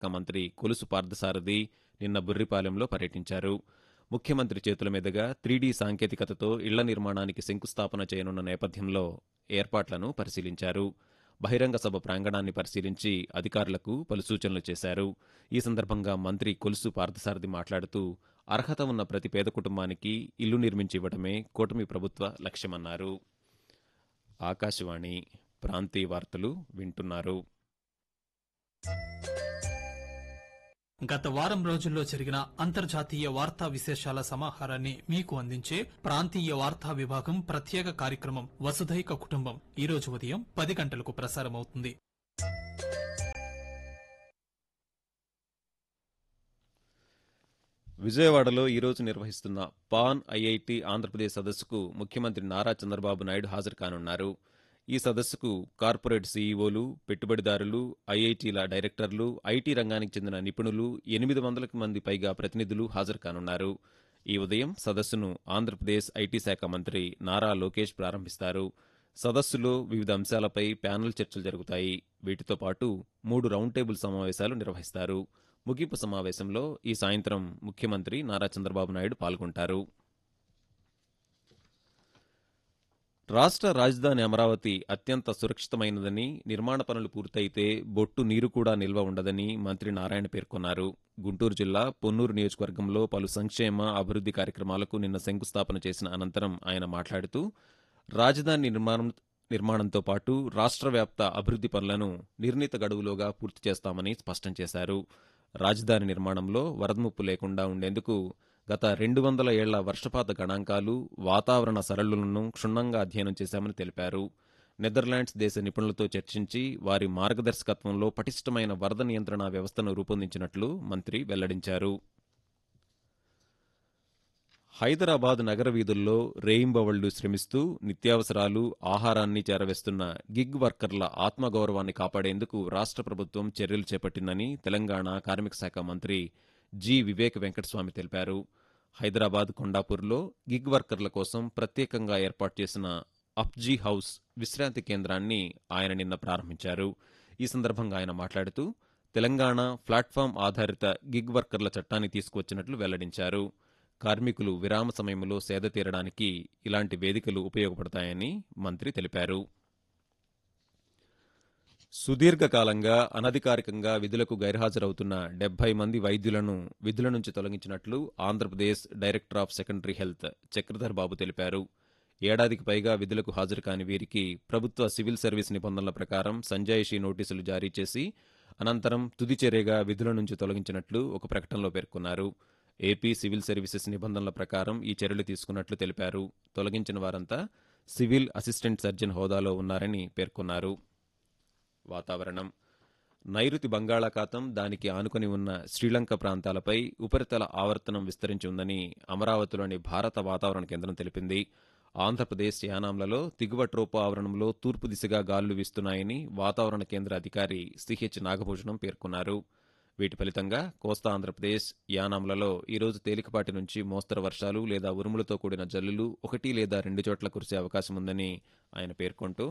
శాఖ మంత్రి కొలుసు పార్థసారథి నిన్న బుర్రిపాలెంలో పర్యటించారు ముఖ్యమంత్రి చేతుల మీదుగా త్రీడీ సాంకేతికతతో ఇళ్ల నిర్మాణానికి శంకుస్థాపన చేయనున్న నేపథ్యంలో ఏర్పాట్లను పరిశీలించారు బహిరంగ సభ ప్రాంగణాన్ని పరిశీలించి అధికారులకు పలు సూచనలు చేశారు ఈ సందర్భంగా మంత్రి కొలుసు పార్థసారథి మాట్లాడుతూ అర్హత ఉన్న ప్రతి పేద కుటుంబానికి ఇల్లు నిర్మించి ఇవ్వడమే కూటమి ప్రభుత్వ లక్ష్యమన్నారు ఆకాశవాణి ప్రాంతీయ వార్తలు వింటున్నారు గత వారం రోజుల్లో జరిగిన అంతర్జాతీయ వార్తా విశేషాల సమాహారాన్ని మీకు అందించే ప్రాంతీయ వార్తా విభాగం ప్రత్యేక కార్యక్రమం వసుధైక కుటుంబం ఈ రోజు ఉదయం పది గంటలకు ప్రసారమవుతుంది విజయవాడలో ఈరోజు నిర్వహిస్తున్న పాన్ ఐఐటి ఆంధ్రప్రదేశ్ సదస్సుకు ముఖ్యమంత్రి నారా చంద్రబాబు నాయుడు హాజరు కానున్నారు ఈ సదస్సుకు కార్పొరేట్ సీఈఓలు పెట్టుబడిదారులు ఐఐటీల డైరెక్టర్లు ఐటీ రంగానికి చెందిన నిపుణులు ఎనిమిది వందలకు మంది పైగా ప్రతినిధులు హాజరు కానున్నారు ఈ ఉదయం సదస్సును ఆంధ్రప్రదేశ్ ఐటీ శాఖ మంత్రి నారా లోకేష్ ప్రారంభిస్తారు సదస్సులో వివిధ అంశాలపై ప్యానెల్ చర్చలు జరుగుతాయి వీటితో పాటు మూడు రౌండ్ టేబుల్ సమావేశాలు నిర్వహిస్తారు ముగింపు సమావేశంలో ఈ సాయంత్రం ముఖ్యమంత్రి నారా చంద్రబాబు నాయుడు పాల్గొంటారు రాష్ట్ర రాజధాని అమరావతి అత్యంత సురక్షితమైనదని నిర్మాణ పనులు పూర్తయితే బొట్టు నీరు కూడా నిల్వ ఉండదని మంత్రి నారాయణ పేర్కొన్నారు గుంటూరు జిల్లా పొన్నూరు నియోజకవర్గంలో పలు సంక్షేమ అభివృద్ధి కార్యక్రమాలకు నిన్న శంకుస్థాపన చేసిన అనంతరం ఆయన మాట్లాడుతూ రాజధాని నిర్మాణం నిర్మాణంతో పాటు రాష్ట్ర వ్యాప్త అభివృద్ధి పనులను నిర్ణీత గడువులోగా పూర్తి చేస్తామని స్పష్టం చేశారు రాజధాని నిర్మాణంలో వరదముప్పు లేకుండా ఉండేందుకు గత రెండు వందల ఏళ్ల వర్షపాత గణాంకాలు వాతావరణ సరళులను క్షుణ్ణంగా అధ్యయనం చేశామని తెలిపారు నెదర్లాండ్స్ దేశ నిపుణులతో చర్చించి వారి మార్గదర్శకత్వంలో పటిష్టమైన వరద నియంత్రణ వ్యవస్థను రూపొందించినట్లు మంత్రి వెల్లడించారు హైదరాబాద్ నగర వీధుల్లో రేయింబవళ్లు శ్రమిస్తూ నిత్యావసరాలు ఆహారాన్ని చేరవేస్తున్న గిగ్ వర్కర్ల ఆత్మగౌరవాన్ని కాపాడేందుకు రాష్ట్ర ప్రభుత్వం చర్యలు చేపట్టిందని తెలంగాణ కార్మిక శాఖ మంత్రి జి వివేక్ వెంకటస్వామి తెలిపారు హైదరాబాద్ కొండాపూర్లో గిగ్ వర్కర్ల కోసం ప్రత్యేకంగా ఏర్పాటు చేసిన అప్జీ హౌస్ విశ్రాంతి కేంద్రాన్ని ఆయన నిన్న ప్రారంభించారు ఈ సందర్భంగా ఆయన మాట్లాడుతూ తెలంగాణ ప్లాట్ఫామ్ ఆధారిత గిగ్ వర్కర్ల చట్టాన్ని తీసుకువచ్చినట్లు వెల్లడించారు కార్మికులు విరామ సమయంలో సేద తీరడానికి ఇలాంటి వేదికలు ఉపయోగపడతాయని మంత్రి తెలిపారు సుదీర్ఘకాలంగా అనధికారికంగా విధులకు గైర్హాజరవుతున్న డెబ్బై మంది వైద్యులను విధుల నుంచి తొలగించినట్లు Andhra Pradesh director of secondary health Chakradhar Babu తెలిపారు ఏడాదికి పైగా విధులకు హాజరు కాని వీరికి ప్రభుత్వ సివిల్ సర్వీస్ నిబంధనల ప్రకారం సంజాయిషీ నోటీసులు జారీ చేసి అనంతరం తుది చర్యగా విధుల నుంచి తొలగించినట్లు ఒక ప్రకటనలో పేర్కొన్నారు ఏపీ సివిల్ సర్వీసెస్ నిబంధనల ప్రకారం ఈ చర్యలు తీసుకున్నట్లు తెలిపారు తొలగించిన వారంతా సివిల్ అసిస్టెంట్ సర్జన్ హోదాలో ఉన్నారని పేర్కొన్నారు వాతావరణం నైరుతి బంగాళాఖాతం దానికి ఆనుకొని ఉన్న శ్రీలంక ప్రాంతాలపై ఉపరితల ఆవర్తనం విస్తరించి ఉందని అమరావతిలోని భారత వాతావరణ కేంద్రం తెలిపింది ఆంధ్రప్రదేశ్ యానాంలలో దిగువ ట్రోపో ఆవరణంలో తూర్పు దిశగా గాలులు వీస్తున్నాయని వాతావరణ కేంద్ర అధికారి సిహెచ్ నాగభూషణం పేర్కొన్నారు వీటి ఫలితంగా కోస్తా ఆంధ్రప్రదేశ్ యానాంలలో ఈరోజు తేలికపాటి నుంచి మోస్తరు వర్షాలు లేదా ఉరుములతో కూడిన జల్లులు ఒకటి లేదా రెండు చోట్ల కురిసే అవకాశం ఉందని ఆయన పేర్కొంటూ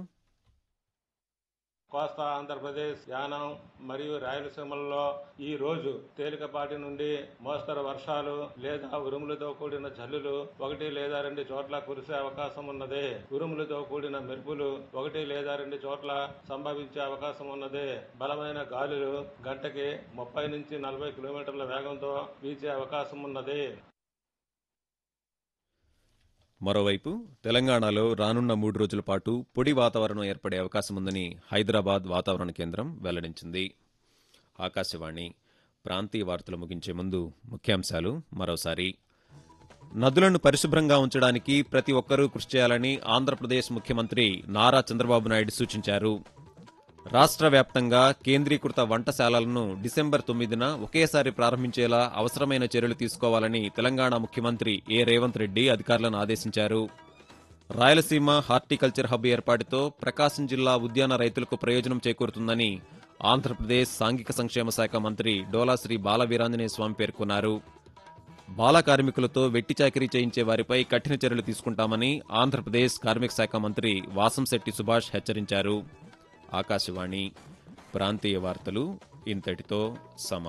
కోస్తా ఆంధ్రప్రదేశ్ యానం మరియు రాయలసీమల్లో ఈ రోజు తేలికపాటి నుండి మోస్తరు వర్షాలు లేదా ఉరుములతో కూడిన జల్లులు ఒకటి లేదా రెండు చోట్ల కురిసే అవకాశం ఉన్నది ఉరుములతో కూడిన మెరుపులు ఒకటి లేదా రెండు చోట్ల సంభవించే అవకాశం ఉన్నది బలమైన గాలులు గంటకి ముప్పై నుంచి నలభై కిలోమీటర్ల వేగంతో వీచే అవకాశం ఉన్నది మరోవైపు తెలంగాణలో రానున్న మూడు రోజుల పాటు పొడి వాతావరణం ఏర్పడే అవకాశం ఉందని హైదరాబాద్ వాతావరణ కేంద్రం వెల్లడించింది ఆకాశవాణి ప్రాంతీయ వార్తలు ముగించే ముందు ముఖ్యాంశాలు మరోసారి నదులను పరిశుభ్రంగా ఉంచడానికి ప్రతి ఒక్కరూ కృషి చేయాలని ఆంధ్రప్రదేశ్ ముఖ్యమంత్రి నారా చంద్రబాబు నాయుడు సూచించారు రాష్ట్ర వ్యాప్తంగా కేంద్రీకృత వంటశాలలను డిసెంబర్ తొమ్మిదిన ఒకేసారి ప్రారంభించేలా అవసరమైన చర్యలు తీసుకోవాలని తెలంగాణ ముఖ్యమంత్రి ఏ రేవంత్ రెడ్డి అధికారులను ఆదేశించారు రాయలసీమ హార్టికల్చర్ హబ్ ఏర్పాటుతో ప్రకాశం జిల్లా ఉద్యాన రైతులకు ప్రయోజనం చేకూరుతుందని ఆంధ్రప్రదేశ్ సాంఘిక సంక్షేమ శాఖ మంత్రి డోలాశ్రీ బాలవీరాంజనేయ స్వామి పేర్కొన్నారు బాల కార్మికులతో వెట్టి చాకిరీ చేయించే వారిపై కఠిన చర్యలు తీసుకుంటామని ఆంధ్రప్రదేశ్ కార్మిక శాఖ మంత్రి వాసంశెట్టి సుభాష్ హెచ్చరించారు ఆకాశవాణి ప్రాంతీయ వార్తలు ఇంతటితో సమా